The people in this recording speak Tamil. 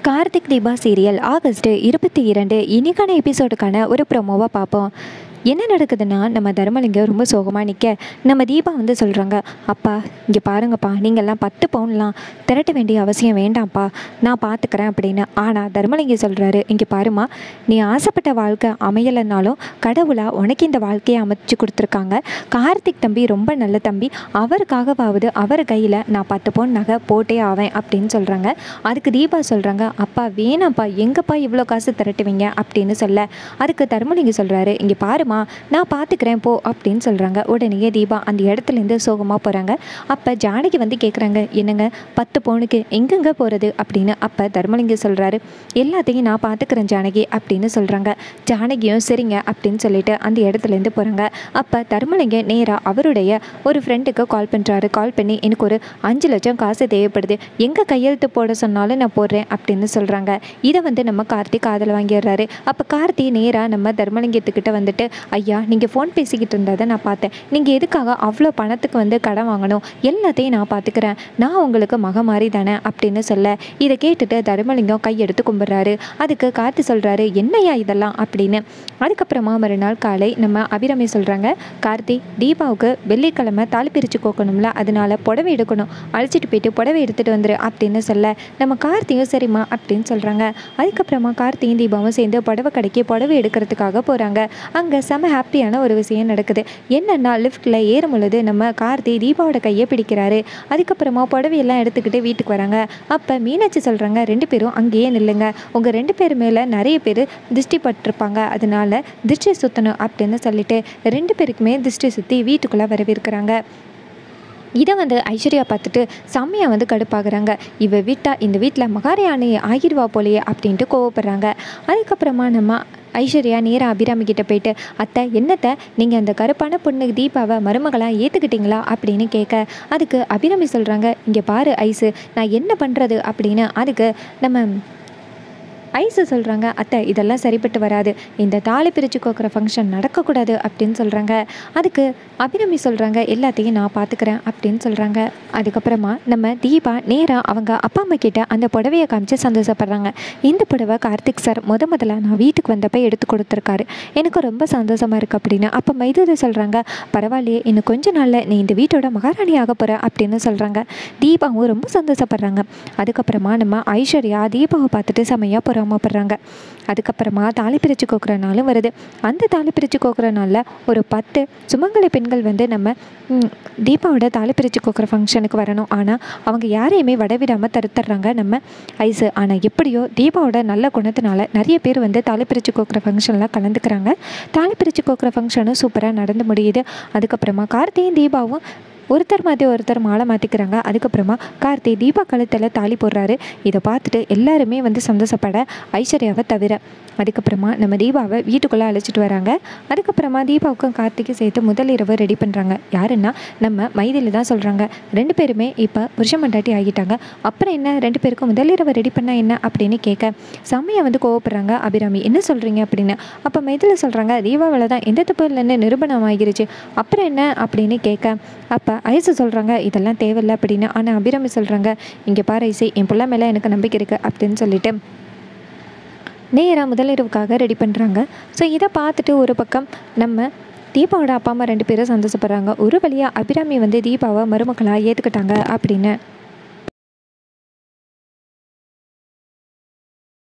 கார்த்திக் தீபா சீரியல் ஆகஸ்ட் இருபத்தி இரண்டு இன்னைக்கான எபிசோடுக்கான ஒரு ப்ரோமோவாக பார்ப்போம் என்ன நடக்குதுன்னா நம்ம தர்மலிங்கம் ரொம்ப சோகமாக நிற்க நம்ம தீபா வந்து சொல்கிறாங்க அப்பா இங்கே பாருங்கப்பா நீங்கள்லாம் பத்து பவுன்லாம் திரட்ட வேண்டிய அவசியம் வேண்டாம்ப்பா நான் பார்த்துக்கிறேன் அப்படின்னு ஆனால் தர்மலிங்கம் சொல்கிறாரு இங்கே பாருமா நீ ஆசைப்பட்ட வாழ்க்கை அமையலைன்னாலும் கடவுளாக உனக்கு இந்த வாழ்க்கையை அமைச்சு கொடுத்துருக்காங்க கார்த்திக் தம்பி ரொம்ப நல்ல தம்பி அவருக்காகவாவது அவர் கையில் நான் பத்து பவுன் நகை போட்டே ஆவேன் அப்படின்னு சொல்கிறாங்க அதுக்கு தீபா சொல்கிறாங்க அப்பா வேணாம்ப்பா எங்கப்பா இவ்வளோ காசு திரட்டுவீங்க அப்படின்னு சொல்ல அதுக்கு தர்மலிங்கம் சொல்கிறாரு இங்கே பாருமா நான் பார்த்துக்கிறேன் போ அப்படின்னு சொல்கிறாங்க உடனே தீபா அந்த இடத்துலேருந்து சோகமாக போகிறாங்க அப்போ ஜானகி வந்து கேட்குறாங்க என்னங்க பத்து பவுனுக்கு எங்கெங்க போகிறது அப்படின்னு அப்போ தர்மலிங்கம் சொல்கிறாரு எல்லாத்தையும் நான் பார்த்துக்கிறேன் ஜானகி அப்படின்னு சொல்கிறாங்க ஜானகியும் சரிங்க அப்படின்னு சொல்லிட்டு அந்த இடத்துலேருந்து போகிறாங்க அப்போ தர்மலிங்கம் நேராக அவருடைய ஒரு ஃப்ரெண்டுக்கு கால் பண்ணுறாரு கால் பண்ணி எனக்கு ஒரு அஞ்சு லட்சம் காசு தேவைப்படுது எங்கே கையெழுத்து போட சொன்னாலும் நான் போடுறேன் அப்படின்னு சொல்கிறாங்க இதை வந்து நம்ம கார்த்திக் காதில் வாங்கிடுறாரு அப்போ கார்த்தி நேராக நம்ம தர்மலிங்கத்துக்கிட்ட வந்துட்டு ஐயா நீங்கள் ஃபோன் பேசிக்கிட்டு இருந்ததை நான் பார்த்தேன் நீங்கள் எதுக்காக அவ்வளோ பணத்துக்கு வந்து கடன் வாங்கணும் எல்லாத்தையும் நான் பார்த்துக்கிறேன் நான் உங்களுக்கு மக மாதிரி தானே அப்படின்னு சொல்ல இதை கேட்டுட்டு தர்மலிங்கம் கையெடுத்து கும்பிட்றாரு அதுக்கு கார்த்தி சொல்கிறாரு என்னையா இதெல்லாம் அப்படின்னு அதுக்கப்புறமா மறுநாள் காலை நம்ம அபிராமி சொல்கிறாங்க கார்த்தி தீபாவுக்கு வெள்ளிக்கிழமை தாலி பிரித்து கோக்கணும்ல அதனால புடவை எடுக்கணும் அழைச்சிட்டு போயிட்டு புடவை எடுத்துகிட்டு வந்துரு அப்படின்னு சொல்ல நம்ம கார்த்தியும் சரிம்மா அப்படின்னு சொல்கிறாங்க அதுக்கப்புறமா கார்த்தியும் தீபாவும் சேர்ந்து புடவை கடைக்கு புடவை எடுக்கிறதுக்காக போகிறாங்க அங்கே செம ஹாப்பியான ஒரு விஷயம் நடக்குது என்னென்னா லிஃப்ட்டில் ஏறும் பொழுது நம்ம கார்த்தி தீபாவோட கையை பிடிக்கிறாரு அதுக்கப்புறமா புடவையெல்லாம் எடுத்துக்கிட்டு வீட்டுக்கு வராங்க அப்போ மீனாட்சி சொல்கிறாங்க ரெண்டு பேரும் அங்கேயே நில்லுங்க உங்கள் ரெண்டு பேர் மேலே நிறைய பேர் திருஷ்டி பட்டிருப்பாங்க அதனால திருஷ்டி சுற்றணும் அப்படின்னு சொல்லிட்டு ரெண்டு பேருக்குமே திருஷ்டி சுற்றி வீட்டுக்குள்ளே வரவேற்கிறாங்க இதை வந்து ஐஸ்வர்யா பார்த்துட்டு செம்மையாக வந்து கடுப்பாகிறாங்க இவ விட்டா இந்த வீட்டில் மகாராணி ஆகிடுவா போலையே அப்படின்ட்டு கோவப்படுறாங்க அதுக்கப்புறமா நம்ம ஐஸ்வர்யா நேராக அபிராமி கிட்ட போயிட்டு அத்தை என்னத்தை நீங்கள் அந்த கருப்பான பொண்ணு தீபாவை மருமகளாக ஏற்றுக்கிட்டீங்களா அப்படின்னு கேட்க அதுக்கு அபிராமி சொல்கிறாங்க இங்கே பாரு ஐஸு நான் என்ன பண்ணுறது அப்படின்னு அதுக்கு நம்ம ஐஸு சொல்கிறாங்க அத்தை இதெல்லாம் சரிப்பட்டு வராது இந்த தாலி பிரித்து கோக்குற ஃபங்க்ஷன் நடக்கக்கூடாது அப்படின்னு சொல்கிறாங்க அதுக்கு அபிராமி சொல்கிறாங்க எல்லாத்தையும் நான் பார்த்துக்கிறேன் அப்படின்னு சொல்கிறாங்க அதுக்கப்புறமா நம்ம தீபா நேராக அவங்க அப்பா அம்மா கிட்ட அந்த புடவையை காமிச்சு சந்தோஷப்படுறாங்க இந்த புடவை கார்த்திக் சார் முத முதல்ல நான் வீட்டுக்கு வந்தப்போ எடுத்து கொடுத்துருக்காரு எனக்கு ரொம்ப சந்தோஷமாக இருக்குது அப்படின்னு அப்போ மைதூரி சொல்கிறாங்க பரவாயில்லையே இன்னும் கொஞ்ச நாளில் நீ இந்த வீட்டோட மகாராணி ஆக போகிற அப்படின்னு சொல்கிறாங்க தீபாவும் ரொம்ப சந்தோஷப்படுறாங்க அதுக்கப்புறமா நம்ம ஐஸ்வர்யா தீபாவை பார்த்துட்டு செமையாக பொறாமப்படுறாங்க அதுக்கப்புறமா தாலி பிரித்து கோக்குற நாளும் வருது அந்த தாலி பிரித்து கோக்குற நாளில் ஒரு பத்து சுமங்கலி பெண்கள் வந்து நம்ம ம், தீபாவோட தாலி பிரித்து கோக்குற ஃபங்க்ஷனுக்கு வரணும் ஆனால் அவங்க யாரையுமே வடவிடாமல் தடுத்துடுறாங்க நம்ம ஐஸு ஆனால் எப்படியோ தீபாவோட நல்ல குணத்தினால நிறைய பேர் வந்து தாலி பிரித்து கோக்குற ஃபங்க்ஷனில் கலந்துக்கிறாங்க தாலி பிரித்து கோக்குற ஃபங்க்ஷனும் சூப்பராக நடந்து முடியுது அதுக்கப்புறமா கார்த்தியும் தீபாவும் ஒருத்தர் மாற்றி ஒருத்தர் மாலை மாற்றிக்கிறாங்க அதுக்கப்புறமா கார்த்தி தீபா கழுத்தில் தாலி போடுறாரு இதை பார்த்துட்டு எல்லாருமே வந்து சந்தோஷப்பட ஐஸ்வர்யாவை தவிர அதுக்கப்புறமா நம்ம தீபாவை வீட்டுக்குள்ளே அழைச்சிட்டு வராங்க அதுக்கப்புறமா தீபாவுக்கும் கார்த்திக்கும் சேர்த்து முதல் இரவு ரெடி பண்ணுறாங்க யாருன்னா நம்ம மைதிலி தான் சொல்கிறாங்க ரெண்டு பேருமே இப்போ புருஷ மண்டாட்டி ஆகிட்டாங்க அப்புறம் என்ன ரெண்டு பேருக்கும் முதல் இரவு ரெடி பண்ணால் என்ன அப்படின்னு கேட்க செம்மையை வந்து கோவப்படுறாங்க அபிராமி என்ன சொல்கிறீங்க அப்படின்னு அப்போ மைதிலி சொல்கிறாங்க தீபாவில் தான் எந்த தப்பு இல்லைன்னு நிரூபணம் ஆகிருச்சு அப்புறம் என்ன அப்படின்னு கேட்க அப்போ ஐசு சொல்கிறாங்க இதெல்லாம் தேவையில்லை அப்படின்னு ஆனால் அபிராமி சொல்கிறாங்க இங்கே பாரு ஐசை என் பிள்ளை மேலே எனக்கு நம்பிக்கை இருக்குது அப்படின்னு சொல்லிட்டு நேராக முதலிரவுக்காக ரெடி பண்ணுறாங்க ஸோ இதை பார்த்துட்டு ஒரு பக்கம் நம்ம தீபாவோட அப்பா அம்மா ரெண்டு பேரும் சந்தோஷப்படுறாங்க ஒரு வழியாக அபிராமி வந்து தீபாவை மருமகளாக ஏற்றுக்கிட்டாங்க அப்படின்னு